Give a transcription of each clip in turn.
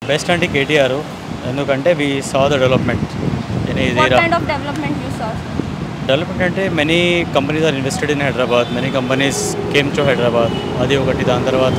Best అంటే కేటీఆర్ ఎందుకంటే we saw the development in What area kind of development you saw? Development అంటే many companies are invested in Hyderabad many companies came to Hyderabad అది ఒకటి దాని తర్వాత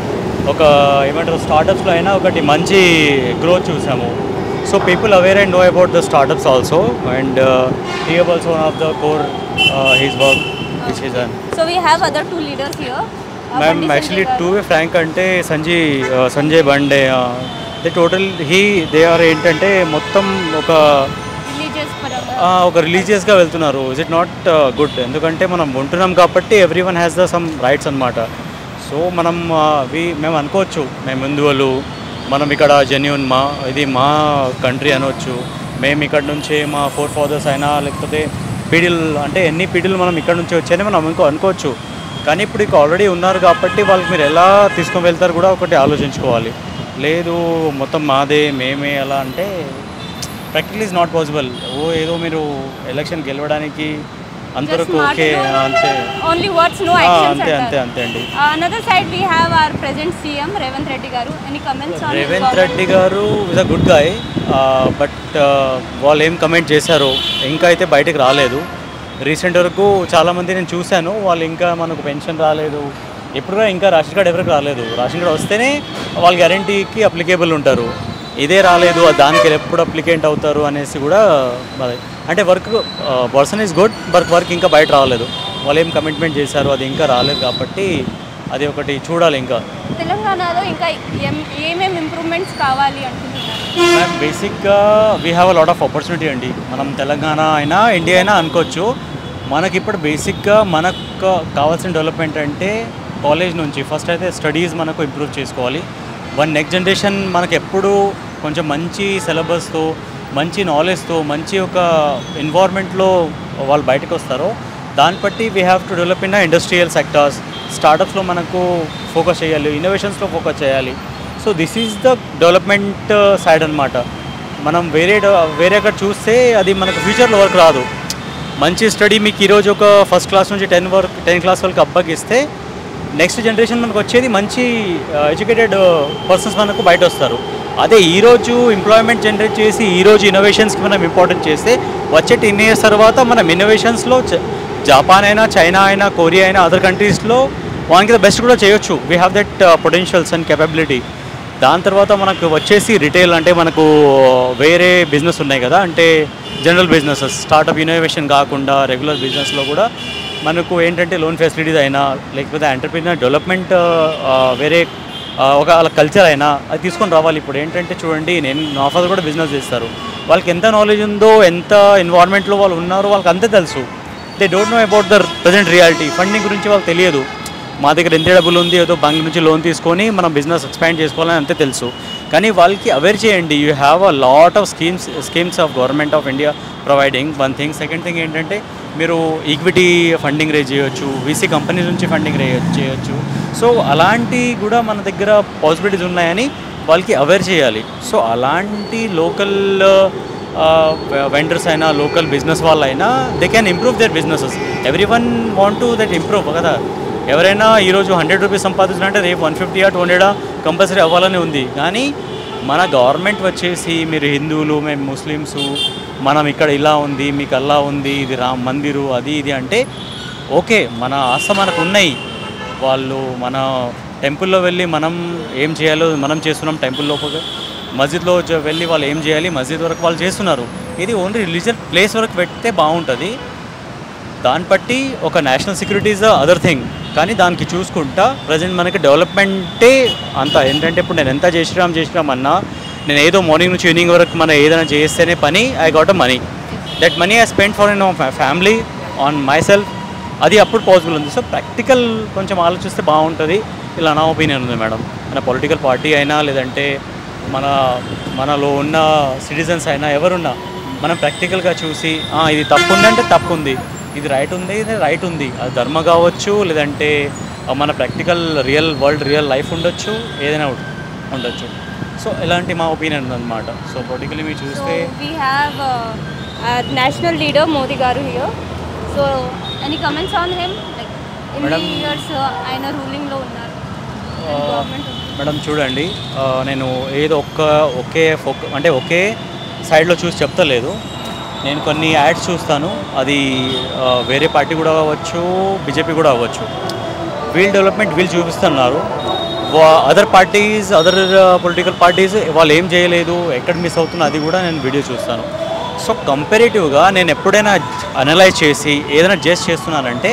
ఒక ఏమంటారు స్టార్టప్స్లో అయినా ఒకటి మంచి గ్రోత్ చూసాము so people aware and know about the startups also and he also one of the core his work which is an So we have other two leaders here. Uh, ma'am Bandi actually Sanjay టూ garu. We frank అంటే Sanjay Sanjay Bande they total he they are ఏంటంటే మొత్తం ఒక Religious paranga. ఆ, ఒక రిలీజియస్గా వెళ్తున్నారు is it not good ఎందుకంటే మనం ఉంటున్నాం కాబట్టి everyone has the some rights అనమాట సో మనం వి మేము అనుకోవచ్చు మేము హిందువులు మనం ఇక్కడ జెన్యున్ మా ఇది మా కంట్రీ అనవచ్చు మేము ఇక్కడ నుంచే మా ఫోర్ ఫాదర్స్ అయినా లేకపోతే పీడిల్ అంటే ఎన్ని పీడిలు మనం ఇక్కడ నుంచి వచ్చాయని మనం అనుకో అనుకోవచ్చు కానీ ఇప్పుడు ఇక ఆల్రెడీ ఉన్నారు కాబట్టి వాళ్ళకి మీరు ఎలా తీసుకొని వెళ్తారు కూడా ఒకటి ఆలోచించుకోవాలి లేదు మొత్తం మాదే మేమే అలా అంటే ప్రాక్టికల్ ఈజ్ నాట్ పాసిబుల్ ఓ ఏదో మీరు ఎలక్షన్ గెలవడానికి అంతవరకు Just ఓకే మాటలు, అంతే Only words, no ఆ, actions. అంతే అంతే అంటారు. అంతే అండి Uh, another side we have our present CM Revant Reddy garu. Any comments on his Revanth government? Reddy garu is a good guy but వాళ్ళు ఏం కమెంట్ చేశారో ఇంకా అయితే బయటకు రాలేదు రీసెంట్ వరకు చాలామంది నేను చూశాను వాళ్ళు ఇంకా మనకు పెన్షన్ రాలేదు ఎప్పుడు కూడా ఇంకా రేషన్ కార్డ్ ఎవరికి రాలేదు రేషన్ కార్డ్ వస్తేనే వాళ్ళు గ్యారంటీకి అప్లికేబుల్ ఉంటారు ఇదే రాలేదు ఆ దానికి ఎప్పుడు అప్లికెంట్ అవుతారు అనేసి కూడా మరి అంటే work person is good but work ఇంకా బయట రాలేదు వాళ్ళు ఏం కమిట్మెంట్ చేశారు అది ఇంకా రాలేదు కాబట్టి అది ఒకటి చూడాలి ఇంకా తెలంగాణలో ఇంకా ఏం ఏమేమి ఇంప్రూవ్మెంట్స్ కావాలి అనుకుంటున్నారు మ్యామ్ బేసిక్గా we have a lot of opportunity అండి మనం తెలంగాణ అయినా ఇండియా అయినా అనుకోవచ్చు మనకి ఇప్పుడు బేసిక్గా మనకు కావాల్సిన డెవలప్మెంట్ అంటే కాలేజ్ నుంచి ఫస్ట్ అయితే స్టడీస్ మనకు ఇంప్రూవ్ చేసుకోవాలి వన్ నెక్స్ట్ జనరేషన్ మనకు ఎప్పుడు కొంచెం మంచి సిలబస్తో మంచి నాలెడ్జ్తో మంచి ఒక ఎన్వైర్న్మెంట్లో వాళ్ళు బయటకు వస్తారో దాన్ని బట్టి we have to develop in industrial sectors స్టార్టప్స్లో మనకు ఫోకస్ చేయాలి ఇన్నోవేషన్స్లో ఫోకస్ చేయాలి so this is the development side అనమాట మనం వేరే డ- వేరే అక్కడ చూస్తే అది మనకు ఫ్యూచర్లో వర్క్ రాదు మంచి స్టడీ మీకు ఈరోజు ఒక ఫస్ట్ క్లాస్ నుంచి టెన్ వరకు టెన్ క్లాస్ వరకు అబ్బాకి ఇస్తే నెక్స్ట్ జనరేషన్ మనకు వచ్చేది మంచి ఎడ్యుకేటెడ్ పర్సన్స్ మనకు బయట వస్తారు అదే ఈరోజు ఎంప్లాయ్మెంట్ జనరేట్ చేసి ఈరోజు ఇన్నోవేషన్స్కి మనం ఇంపార్టెంట్ చేస్తే వచ్చే టెన్ ఇయర్స్ తర్వాత మనం ఇన్నోవేషన్స్లో జపాన్ అయినా చైనా అయినా కొరియా అయినా అదర్ కంట్రీస్లో వానికి బెస్ట్ కూడా చేయొచ్చు we have that potentials and capability దాని తర్వాత మనకు వచ్చేసి రిటైల్ అంటే మనకు వేరే బిజినెస్ ఉన్నాయి కదా అంటే జనరల్ బిజినెసెస్ స్టార్టప్ ఇన్నోవేషన్ కాకుండా రెగ్యులర్ బిజినెస్లో కూడా మనకు ఏంటంటే లోన్ ఫెసిలిటీస్ అయినా లేకపోతే ఎంటర్ప్రీనర్ డెవలప్మెంట్ వేరే ఆ, ఒక వాళ్ళ కల్చర్ అయినా అది తీసుకొని రావాలి ఇప్పుడు ఏంటంటే చూడండి నేను నా ఫాదర్ కూడా బిజినెస్ చేస్తారు వాళ్ళకి ఎంత నాలెడ్జ్ ఉందో ఎంత ఎన్వైర్న్మెంట్లో వాళ్ళు ఉన్నారో వాళ్ళకి అంతే తెలుసు they don't know about the present reality funding గురించి వాళ్ళకి తెలియదు మా దగ్గర ఎంత డబ్బులు ఉంది ఏదో బ్యాంక్ నుంచి లోన్ తీసుకొని మనం బిజినెస్ ఎక్స్పాండ్ చేసుకోవాలని అంతే తెలుసు కానీ వాళ్ళకి అవేర్ చేయండి you have a lot of schemes schemes of government of India providing one thing second thing ఏంటంటే మీరు ఈక్విటీ ఫండింగ్ రేజ్ చేయొచ్చు వీసీ కంపెనీస్ నుంచి ఫండింగ్ రే చేయొచ్చు సో అలాంటి కూడా మన దగ్గర పాసిబిలిటీస్ ఉన్నాయని వాళ్ళకి అవేర్ చేయాలి సో అలాంటి లోకల్ వెండర్స్ అయినా లోకల్ బిజినెస్ వాళ్ళైనా they can improve their businesses everyone want to that improve కదా ఎవరైనా ఈరోజు హండ్రెడ్ రూపీస్ సంపాదించాలంటే రేపు వన్ ఫిఫ్టీయా టూ హండ్రెడా కంపల్సరీ అవ్వాలని ఉంది కానీ మన గవర్నమెంట్ వచ్చేసి మీరు హిందువులు మేము ముస్లిమ్స్ మనం ఇక్కడ ఇలా ఉంది మీకు అలా ఉంది ఇది రామ్ మందిరు అది ఇది అంటే ఓకే మన ఆశ మనకు ఉన్నాయి వాళ్ళు మన టెంపుల్లో వెళ్ళి మనం ఏం చేయాలో మనం చేస్తున్నాం టెంపుల్ లోపల మస్జిద్లో జ- వెళ్ళి వాళ్ళు ఏం చేయాలి మస్జిద్ వరకు వాళ్ళు చేస్తున్నారు ఇది ఓన్లీ రిలీజియన్ ప్లేస్ వరకు పెడితే బాగుంటుంది దాన్ని బట్టి ఒక national security is other thing కానీ దానికి చూసుకుంటా ప్రజెంట్ మనకి డెవలప్మెంటే అంత ఏంటంటే ఇప్పుడు నేను ఎంత చేసిరాం చేసిరాం అన్నా నేను ఏదో మార్నింగ్ నుంచి ఈవినింగ్ వరకు మనం ఏదైనా చేస్తేనే పని I got a money that money I spend for in family on myself అది అప్పుడు పాసిబుల్ ఉంది సో ప్రాక్టికల్ కొంచెం ఆలోచిస్తే బాగుంటుంది ఇలా నా ఒపీనియన్ ఉంది మేడం మన పొలిటికల్ పార్టీ అయినా లేదంటే మన మనలో ఉన్న సిటిజన్స్ అయినా ఎవరున్నా మనం ప్రాక్టికల్గా చూసి "ఆ, ఇది తప్పు ఉందంటే తప్పు ఉంది ఇది రైట్ ఉంది ఇది రైట్ ఉంది అది ధర్మ కావచ్చు లేదంటే ఆ, మన practical real world real life ఉండొచ్చు ఏదైనా ఉం- ఉండొచ్చు సో ఇలాంటి మా ఒపీనియన్ అనమాట సో పొలిటికలీ మీరు So చూస్తే we have uh, our national leader Modi garu here. So any comments on him? Like in Madam- the years uh, ఆయన రూలింగ్ లో ఉన్నారు Uh, గవర్నమెంట్ ఉంది మేడం చూడండి ఆ, నేను ఏదో ఒక్క ఒకే ఫోక అంటే ఒకే సైడ్లో చూసి చెప్తలేదు నేను కొన్ని యాడ్స్ చూస్తాను అది ఆ, వేరే పార్టీ కూడా అవ్వచ్చు బీజేపీ కూడా అవ్వచ్చు వీల్ డెవలప్మెంట్ వీళ్ళు చూపిస్తున్నారు other parties other political parties వాళ్ళు ఏం చేయలేదు ఎక్కడ మిస్ అవుతుందో అది కూడా నేను వీడియో చూస్తాను సో కంపారేటివ్గా నేను ఎప్పుడైనా అనలైజ్ చేసి ఏదైనా జస్ట్ చేస్తున్నానంటే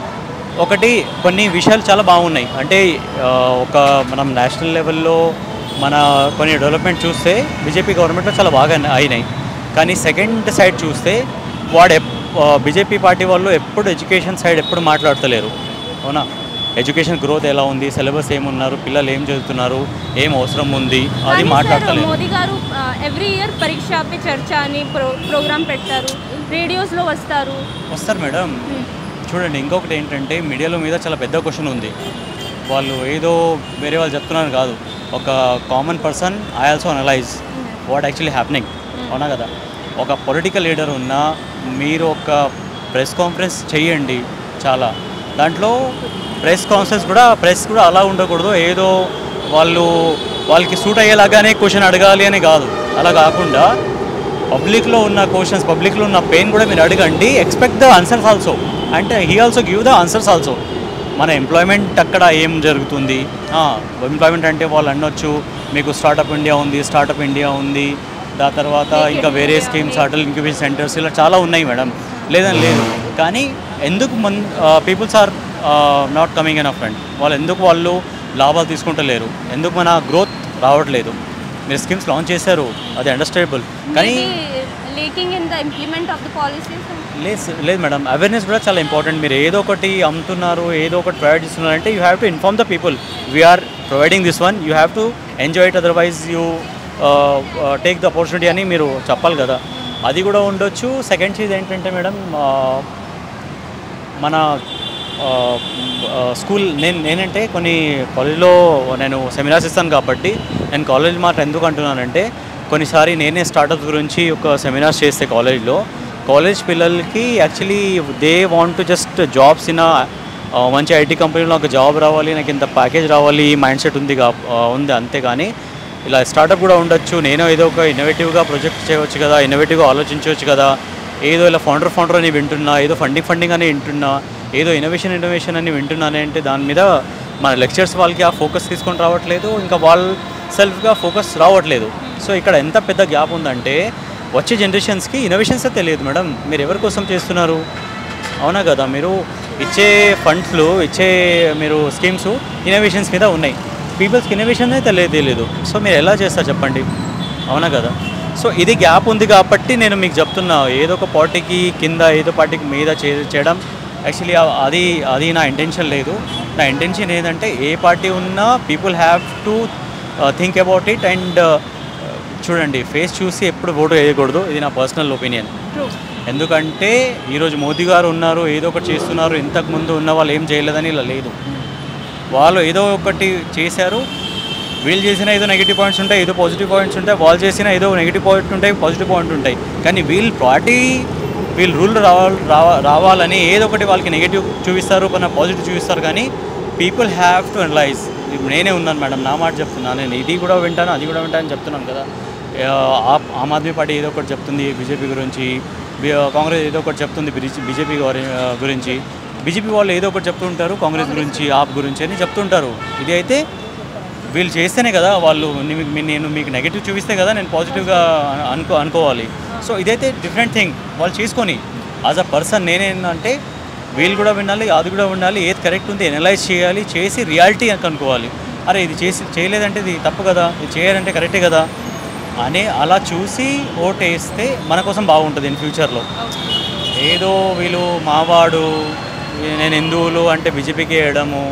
ఒకటి కొన్ని విషయాలు చాలా బాగున్నాయి అంటే ఆ, ఒక మనం నేషనల్ లెవెల్లో మన కొన్ని డెవలప్మెంట్ చూస్తే బీజేపీ గవర్నమెంట్లో చాలా బాగా అయినాయి కానీ సెకండ్ సైడ్ చూస్తే వాడు ఎప్ బీజేపీ పార్టీ వాళ్ళు ఎప్పుడు ఎడ్యుకేషన్ సైడ్ ఎప్పుడు మాట్లాడతలేరు అవునా ఎడ్యుకేషన్ గ్రోత్ ఎలా ఉంది సిలబస్ ఏమున్నారు పిల్లలు ఏం చదువుతున్నారు ఏం అవసరం ఉంది అది కానీ సార్, మాట్లాడతలేరు మోదీ గారు ఎవ్రీ ఇయర్ పరీక్ష పే చర్చ అని ప్రో ప్రోగ్రామ్ పెడతారు రేడియోస్లో వస్తారు వస్తారు మేడం చూడండి ఇంకొకటి ఏంటంటే మీడియాలో మీద చాలా పెద్ద క్వశ్చన్ ఉంది వాళ్ళు ఏదో వేరే వాళ్ళు చెప్తున్నారు కాదు ఒక common person I also analyse what actually happening అవునా కదా ఒక పొలిటికల్ లీడర్ ఉన్నా మీరు ఒక ప్రెస్ కాన్ఫరెన్స్ చేయండి చాలా దాంట్లో ప్రెస్ కాన్ఫరెన్స్ కూడా ప్రెస్ కూడా అలా ఉండకూడదు ఏదో వాళ్ళు వాళ్ళకి సూట్ అయ్యేలాగానే క్వశ్చన్ అడగాలి అని కాదు అలా కాకుండా పబ్లిక్లో ఉన్న క్వశ్చన్స్ పబ్లిక్లో ఉన్న పెయిన్ కూడా మీరు అడగండి ఎక్స్పెక్ట్ ద ఆన్సర్స్ ఆల్సో అంటే he also give the answers also మన ఎంప్లాయ్మెంట్ అక్కడ ఏం జరుగుతుంది ఎంప్లాయ్మెంట్ అంటే వాళ్ళు అనొచ్చు మీకు స్టార్టప్ ఇండియా ఉంది స్టార్టప్ ఇండియా ఉంది దాని తర్వాత Make ఇంకా in వేరే India స్కీమ్స్ ఉంది. అటల్ ఇంక్యుబేషన్ సెంటర్స్ ఇలా చాలా ఉన్నాయి మేడం లేదని లేదు కానీ ఎందుకు మన్ peoples are not coming in front వాళ్ళు ఎందుకు వాళ్ళు లాభాలు తీసుకుంటలేరు ఎందుకు మన గ్రోత్ రావట్లేదు మీరు స్కీమ్స్ లాంచ్ చేశారు అది అండర్స్టాండబుల్ కానీ lacking in the implement of the policies లేదు లేదు మేడం అవేర్నెస్ కూడా చాలా ఇంపార్టెంట్ మీరు ఏదో ఒకటి అమ్ముతున్నారు ఏదో ఒకటి ప్రొవైడ్ చేస్తున్నారు అంటే you have to inform the people we are providing this one you have to enjoy it otherwise you take the opportunity అని మీరు చెప్పాలి కదా అది కూడా ఉండొచ్చు సెకండ్ చీజ్ ఏంటంటే మేడం మన ఆ, ఆ, స్కూల్ నేను నేనంటే కొన్ని కాలేజ్లో నేను సెమినార్స్ ఇస్తాను కాబట్టి నేను కాలేజ్ మాట ఎందుకు అంటున్నానంటే కొన్నిసారి నేనే స్టార్టప్స్ గురించి ఒక సెమినార్స్ చేస్తే కాలేజ్లో కాలేజ్ పిల్లలకి actually they want to just jobs in మంచి ఐటీ కంపెనీలో ఒక జాబ్ రావాలి నాకు ఇంత ప్యాకేజ్ రావాలి మైండ్ సెట్ ఉంది కా- ఆ, ఉంది అంతేగాని ఇలా స్టార్టప్ కూడా ఉండొచ్చు నేను ఏదో ఒక ఇన్నోవేటివ్గా ప్రొజెక్ట్ చేయవచ్చు కదా ఇన్నోవేటివ్గా ఆలోచించవచ్చు కదా ఏదో ఇలా ఫౌండర్ ఫౌండర్ అని వింటున్నా ఏదో ఫండింగ్ ఫండింగ్ అని వింటున్నా ఏదో ఇన్నోవేషన్ ఇన్నోవేషన్ అని వింటున్నానే అంటే దాని మీద మన లెక్చర్స్ వాళ్ళకి ఆ ఫోకస్ తీసుకొని రావట్లేదు ఇంకా వాళ్ళ సెల్ఫ్గా ఫోకస్ రావట్లేదు సో ఇక్కడ ఎంత పెద్ద గ్యాప్ ఉందంటే వచ్చే జనరేషన్స్కి ఇన్నోవేషన్సే తెలియదు మేడం మీరు ఎవరి కోసం చేస్తున్నారు అవునా కదా మీరు ఇచ్చే ఫండ్స్లు ఇచ్చే మీరు స్కీమ్స్ ఇన్నోవేషన్స్ మీద ఉన్నాయి పీపుల్స్కి ఇన్నోవేషన్ తెలియదు తెలియదు సో మీరు ఎలా చేస్తారు చెప్పండి అవునా కదా సో ఇది గ్యాప్ ఉంది కాబట్టి నేను మీకు చెప్తున్నా ఏదో ఒక పార్టీకి కింద ఏదో పార్టీకి మీద చే- చేయడం యాక్చువల్లీ అది అది నా ఇంటెన్షన్ లేదు నా ఇంటెన్షన్ ఏంటంటే ఏ పార్టీ ఉన్నా people have to think about it and చూడండి ఫేస్ చూసి ఎప్పుడు ఓటు వేయకూడదు ఇది నా పర్సనల్ ఒపీనియన్ ట్రూ ఎందుకంటే ఈరోజు మోదీ గారు ఉన్నారు ఏదో ఒకటి చేస్తున్నారు ఇంతకు ముందు ఉన్న వాళ్ళు ఏం చేయలేదని ఇలా లేదు వాళ్ళు ఏదో ఒకటి చేశారు వీళ్ళు చేసిన ఏదో నెగిటివ్ పాయింట్స్ ఉంటాయి ఏదో పాజిటివ్ పాయింట్స్ ఉంటాయి వాళ్ళు చేసిన ఏదో నెగిటివ్ పాయింట్ ఉంటాయి పాజిటివ్ పాయింట్ ఉంటాయి కానీ వీళ్ళు పార్టీ వీళ్ళు రూల్ రావాలి రావా- రావాలని ఏదో ఒకటి వాళ్ళకి నెగిటివ్ చూపిస్తారు కొన్ని పాజిటివ్ చూపిస్తారు కానీ పీపుల్ హ్యావ్ టు అనలైజ్ నేనే ఉన్నాను మేడం నా మాట చెప్తున్నాను నేను ఇది కూడా వింటాను అది కూడా వింటాను చెప్తున్నాను కదా ఆ, ఆప్ ఆమ్ ఆద్మీ పార్టీ ఏదో ఒకటి చెప్తుంది బీజేపీ గురించి బి- కాంగ్రెస్ ఏదో ఒకటి చెప్తుంది బీజేపీ గురించి బీజేపీ వాళ్ళు ఏదో ఒకటి చెప్తుంటారు కాంగ్రెస్ గురించి ఆప్ గురించి అని చెప్తుంటారు ఇది అయితే వీళ్ళు చేస్తేనే కదా వాళ్ళు ని- మీ- నేను మీకు నెగిటివ్ చూపిస్తే కదా నేను పాజిటివ్గా అను- అనుకో అనుకోవాలి సో ఇదైతే డిఫరెంట్ థింగ్ వాళ్ళు చేసుకొని యాజ్ అ పర్సన్ నేనేంటంటే వీళ్ళు కూడా వినాలి అది కూడా ఉండాలి ఏది కరెక్ట్ ఉంది ఎనలైజ్ చేయాలి చేసి రియాలిటీ అనుకోవాలి అరే ఇది చేసి చేయలేదంటే ఇది తప్పు కదా ఇది చేయాలంటే కరెక్టే కదా అని అలా చూసి ఓట్ వేస్తే మన కోసం బాగుంటుంది ఇన్ ఫ్యూచర్లో ఏదో వీళ్ళు మావాడు నేను హిందువులు అంటే బీజేపీకి వేయడము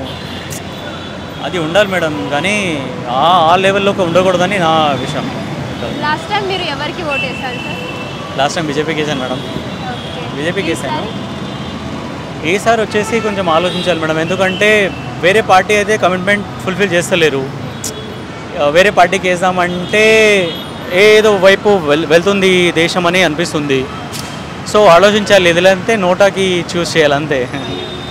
అది ఉండాలి మేడం కానీ ఆ ఆ లెవెల్లోకి ఉండకూడదని నా విషయం లాస్ట్ టైం మీరు ఎవరికి ఓట్ వేశారు సార్ లాస్ట్ టైం బీజేపీకి వేసాను మేడం ఓకే బీజేపీకి వేసాను ఈసారి వచ్చేసి కొంచెం ఆలోచించాలి మేడం ఎందుకంటే వేరే పార్టీ అయితే కమిట్మెంట్ ఫుల్ఫిల్ చేస్తలేరు ఆ, వేరే పార్టీకి వేసామంటే ఏదో వైపు వెల్ వెళ్తుంది ఈ దేశం అని అనిపిస్తుంది సో ఆలోచించాలి ఎదులంతే నోటాకి చూస్ చేయాలి అంతే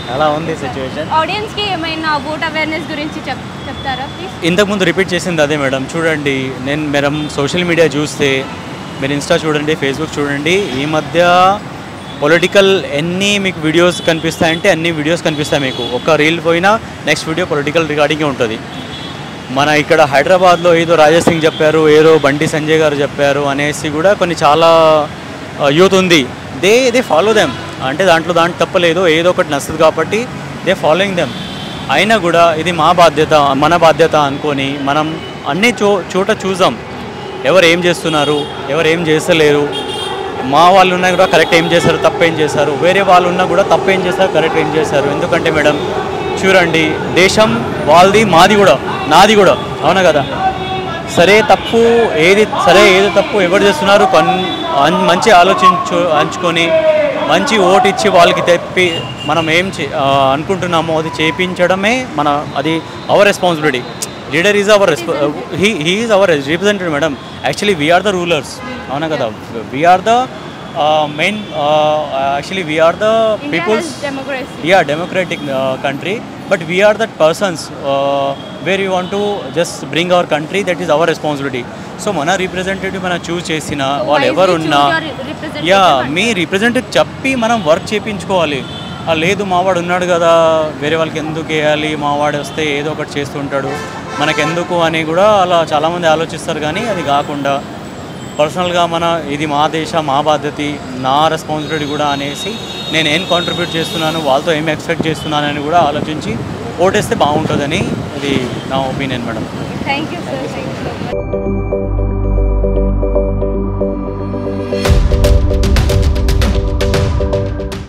అలా ఉంది సిచ్యువేషన్ ఆడియన్స్కి ఏమైనా ఓట్ అవేర్నెస్ గురించి చెప్ చెప్తారా ప్లీజ్ ఇంతకుముందు రిపీట్ చేసింది అదే మేడం చూడండి నేను మేడం సోషల్ మీడియా చూస్తే మీరు ఇన్స్టా చూడండి ఫేస్బుక్ చూడండి ఈ మధ్య పొలిటికల్ ఎన్ని మీకు వీడియోస్ కనిపిస్తాయంటే అన్ని వీడియోస్ కనిపిస్తాయి మీకు ఒక రీల్ పోయినా నెక్స్ట్ వీడియో పొలిటికల్ రిగార్డింగే ఉంటుంది మన ఇక్కడ హైదరాబాద్లో ఏదో రాజేష్ సింగ్ చెప్పారు ఏదో బండి సంజయ్ గారు చెప్పారు అనేసి కూడా కొన్ని చాలా యూత్ ఉంది దే దే ఫాలో దెమ్ అంటే దాంట్లో దాంట్లో తప్పలేదు ఏదో ఒకటి నచ్చదు కాబట్టి దే ఫాలోయింగ్ దెమ్ అయినా కూడా ఇది మా బాధ్యత మన బాధ్యత అనుకొని మనం అన్ని చో చోట చూసాం ఎవరు ఏం చేస్తున్నారు ఎవరు ఏం చేస్తలేరు మా వాళ్ళు ఉన్నా కూడా కరెక్ట్ ఏం చేశారు తప్పు ఏం చేశారు వేరే వాళ్ళు ఉన్నా కూడా తప్పు ఏం చేశారు కరెక్ట్ ఏం చేశారు ఎందుకంటే మేడం చూడండి దేశం వాళ్ళది మాది కూడా నాది కూడా అవునా కదా సరే తప్పు ఏది సరే ఏది తప్పు ఎవరు చేస్తున్నారు కొన్ అన్- మంచి ఆలోచించు అంచుకొని మంచి ఓటు ఇచ్చి వాళ్ళకి తెప్పి మనం ఏం చే ఆ, అనుకుంటున్నామో అది చేయించడమే మన అది our responsibility leader is our respo he he is our representative madam actually we are the rulers అవునా కదా we are the main actually we are the peoples democracy yeah democratic uh, country but we are that persons uh, where we want to just bring our country that is our responsibility so మన representative మనం choose చేసిన వాళ్ళు ఎవరు ఉన్నా yeah మీ representative చెప్పి మనం work చేయించుకోవాలి ఆ, లేదు మావాడు ఉన్నాడు కదా వేరే వాళ్ళకి ఎందుకు వేయాలి మావాడు వస్తే ఏదో ఒకటి చేస్తుంటాడు మనకెందుకు అని కూడా అలా చాలామంది ఆలోచిస్తారు కానీ అది కాకుండా పర్సనల్గా మన ఇది మా దేశ మా బాధ్యత నా రెస్పాన్సిబిలిటీ కూడా అనేసి నేను ఏం కాంట్రిబ్యూట్ చేస్తున్నాను వాళ్ళతో ఏం ఎక్స్పెక్ట్ చేస్తున్నానని కూడా ఆలోచించి ఓటేస్తే బాగుంటుందని ఇది నా opinion madam thank you sir thank you